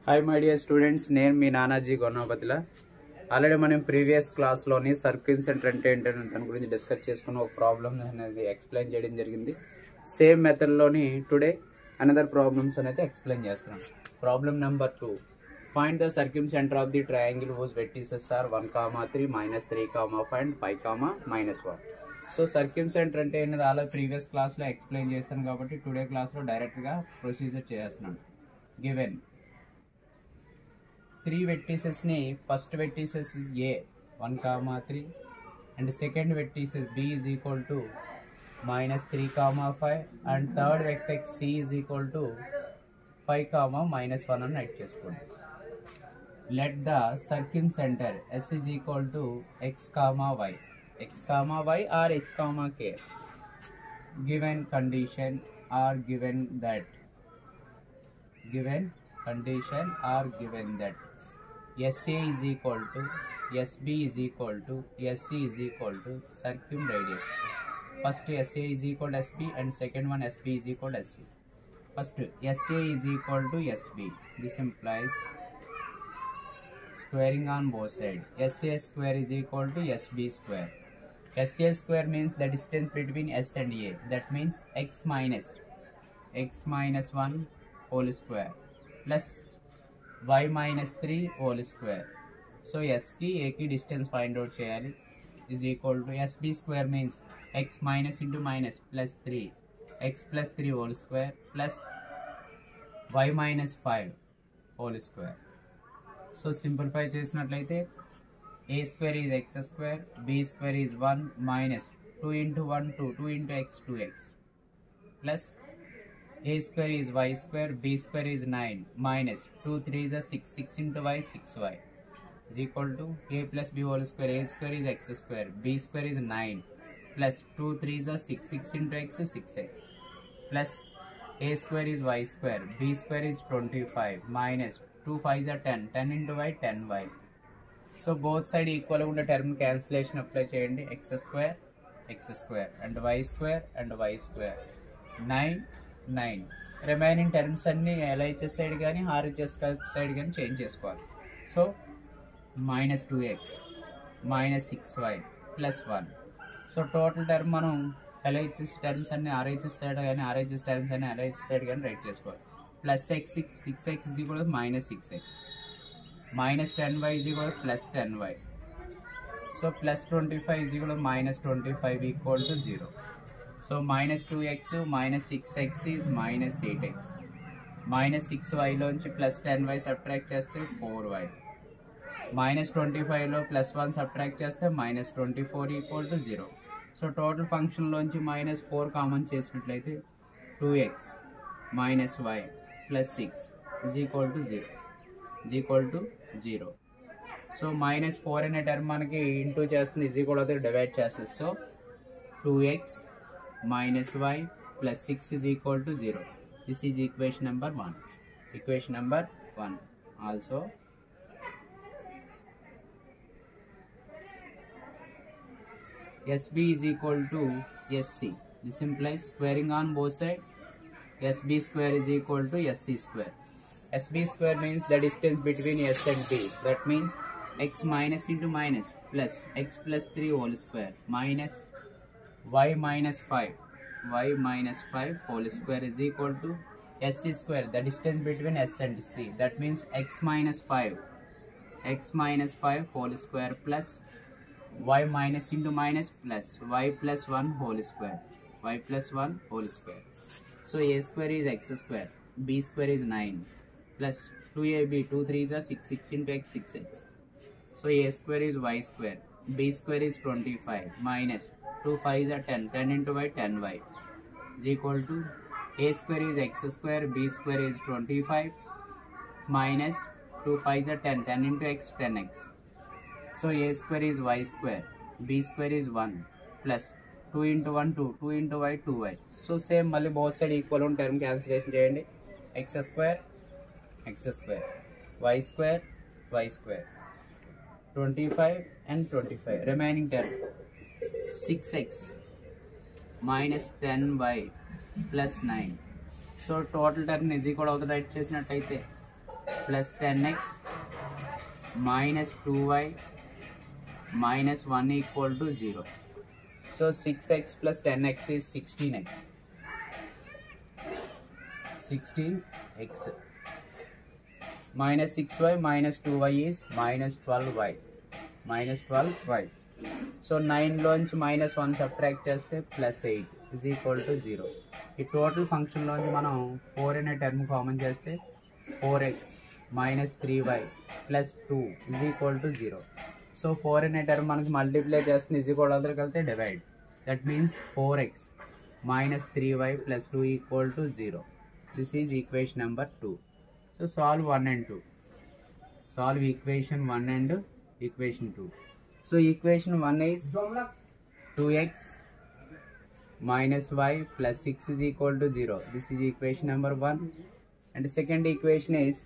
Hi my dear students నేను మీ నానాజీ గొన్నపతిల ఆల్రెడీ మనం ప్రీవియస్ క్లాస్లోని సర్కిల్ సెంటర్ అంటే ఏంటంటే దాని గురించి డిస్కస్ చేసుకున్న ఒక ప్రాబ్లమ్ అనేది ఎక్స్ప్లెయిన్ చేయడం జరిగింది సేమ్ మెథడ్లోని టుడే అనదర్ ప్రాబ్లమ్స్ అనేది ఎక్స్ప్లెయిన్ చేస్తున్నాం problem number two find the circle center of the triangle whose vertices are one comma three minus three comma five and five comma minus one so circle center అంటే ఏంటంటే అలా previous క్లాస్లో explain చేశాను కాబట్టి today క్లాస్లో డైరెక్ట్గా procedure చేస్తున్నాను given three వెట్టిసెస్ని first vertices is A one comma three and second vertices B is equal to minus three comma five and third vertex C is equal to five comma minus one అని write చేసుకోండి let the circle center S is equal to x comma y x comma y or h comma k given condition or given that given condition or given that SA is equal to SB is equal to SC is equal to circumradius. First SA is equal to SB and second one SB is equal to SC. First SA is equal to SB. This implies squaring on both sides. SA square is equal to SB square. SA square means the distance between S and A. That means x minus x minus 1 whole square plus y minus 3 whole square. So s కి a కి distance find out చేయాలి is equal to sb square means x minus into minus plus 3 x plus 3 whole square plus y minus 5 whole square. So simplify చేసినట్లయితే A square is x square B square is one minus two into one two two into x two x plus a square is y square b square is 9 minus 2 3 is a 6 6 into y 6y is equal to a plus b whole square a square is x square b square is 9 plus 2 3 is a 6 6 into x is 6x plus a square is y square b square is 25 minus 2 5 is a 10 10 into y 10y so both side equal ఉన్న term cancellation apply చేయండి x square x square and y square and y square nine nine remaining terms అన్ని LHS side కానీ RHS side కానీ change చేసుకోవాలి so minus two x minus six y plus one so total term మనం LHS terms అన్ని RHS side కానీ RHS terms అన్ని LHS side కానీ write చేసుకోవాలి plus x six six x is equal minus six x minus ten y is equal plus ten y so plus twenty five is equal minus twenty five equal to zero so minus two x minus six x is minus eight x minus six వైలోంచి plus ten y subtract చేస్తే four y minus twenty ఫైవ్లో plus one subtract చేస్తే minus twenty four equal to zero so total ఫంక్షన్లోంచి minus four common చేసినట్లయితే two x minus y plus six is equal to zero is equal to zero so minus four అనే term మనకి into చేస్తుంది is equal అయితే divide చేస్తుంది so two x minus y plus 6 is equal to 0. This is equation number 1. Equation number 1. Also, SB is equal to SC. This implies squaring on both sides. SB square is equal to SC square. SB square means the distance between S and B. That means x minus into minus plus x plus 3 whole square minus y minus 5 y minus 5 whole square is equal to sc square the distance between s and c that means x minus 5 x minus 5 whole square plus y minus into minus plus y plus 1 whole square y plus 1 whole square so a square is x square b square is 9 plus 2ab 2 3 is a 6 6 into x 6x so a square is y square b square is 25 minus 2 5 are 10 10 into y 10y is equal to a square is x square b square is 25 minus 2 5 are 10 10 into x 10x so a square is y square b square is 1 plus 2 into 1 2 2 into y 2y so same మళ్ళీ both side equal ఉన్న term cancellation చేయండి x square x square y square y square 25 and 25 remaining term 6x minus 10y plus 9 so total term is equal అవుతుంది write చేసినట్టయితే plus 10x minus 2y minus 1 equal to 0. So 6x plus 10x is 16x. 16x minus 6y minus 2y is minus 12y minus 12y so నైన్లోంచి minus one subtract చేస్తే plus eight is equal to zero ఈ total ఫంక్షన్లోంచి మనం four అనే term common చేస్తే four x minus three y plus two is equal to zero so four అనే term మనకి multiply చేస్తుంది ఇజ్ ఈక్వల్ అందరికి వెళ్తే divide that means four x minus three y plus two equal to zero this is equation number two so solve one and two solve equation one and equation two so equation one is two x minus y plus 6 is equal to 0. This is equation number 1. And the second equation is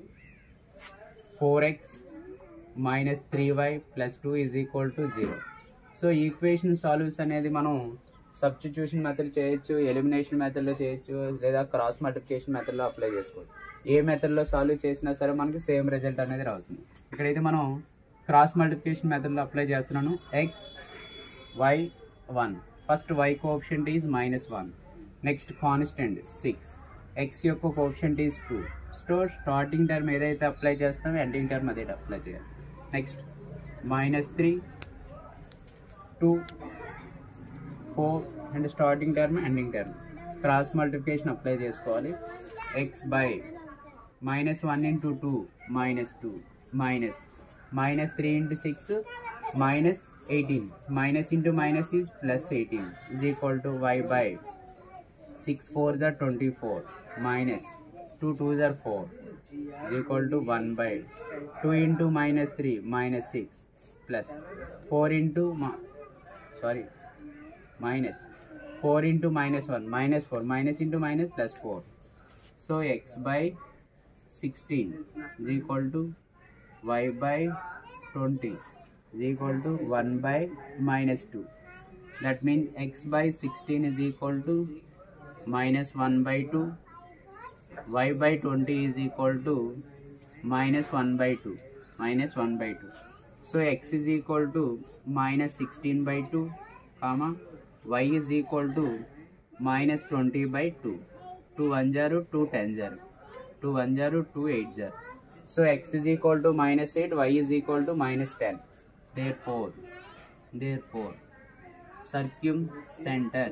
4x minus 3y plus 2 is equal to 0. So equation solves అనేది మనం substitution method చేయొచ్చు elimination మెథడ్లో చేయొచ్చు లేదా cross multiplication మెథడ్లో apply చేసుకోవచ్చు ఏ మెథడ్లో solve చేసినా సరే మనకి సేమ్ రిజల్ట్ అనేది రావుతుంది ఇక్కడైతే మనం క్రాస్ మల్టిప్లికేషన్ మెథడ్లో అప్లై చేస్తున్నాను x y one first y coefficient is minus one next constant six x యొక్క coefficient is two so starting term ఏదైతే అప్లై చేస్తామో ఎండింగ్ టర్మ్ అదే అప్లై చేయాలి next minus three two four and starting term ending term cross multiplication apply చేసుకోవాలి x by minus one into two minus two minus minus three into six minus 18 minus into minus is plus 18 is equal to y by 6 4s are 24 minus 2 2s are 4 is equal to 1 by 2 into minus 3 minus 6 plus 4 into ma- sorry minus 4 into minus 1 minus 4 minus into minus plus 4 so x by 16 is equal to y by 20 is equal to 1 by minus 2 that means x by 16 is equal to minus 1 by 2 y by 20 is equal to minus 1 by 2 minus 1 by 2 so x is equal to minus 16 by 2 comma y is equal to minus 20 by 2 2 1 0 2 10 0 2 1 0 2 8 0 so x is equal to minus 8 y is equal to minus 10 therefore therefore circumcenter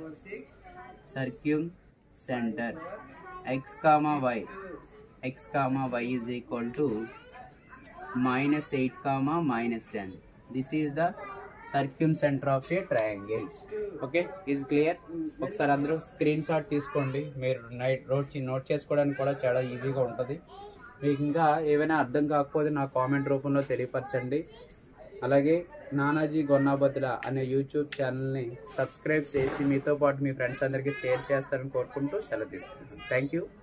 circumcenter x comma y x comma y is equal to minus 8 comma minus 10 this is the circumcenter of a triangle okay is clear ఒకసారి అందరూ screen shot తీసుకోండి మీరు night note note చేసుకోవడానికి కూడా చాలా ఈజీగా ఉంటుంది మీకు ఇంకా ఏమైనా అర్థం కాకపోతే నా కామెంట్ రూపంలో తెలియపరచండి అలాగే నానాజీ గొన్నాబద్దుల అనే యూట్యూబ్ ఛానల్ని సబ్స్క్రైబ్ చేసి మీతో పాటు మీ ఫ్రెండ్స్ అందరికీ షేర్ చేస్తారని కోరుకుంటూ సెలవు తీసుకుంటాను థ్యాంక్ యూ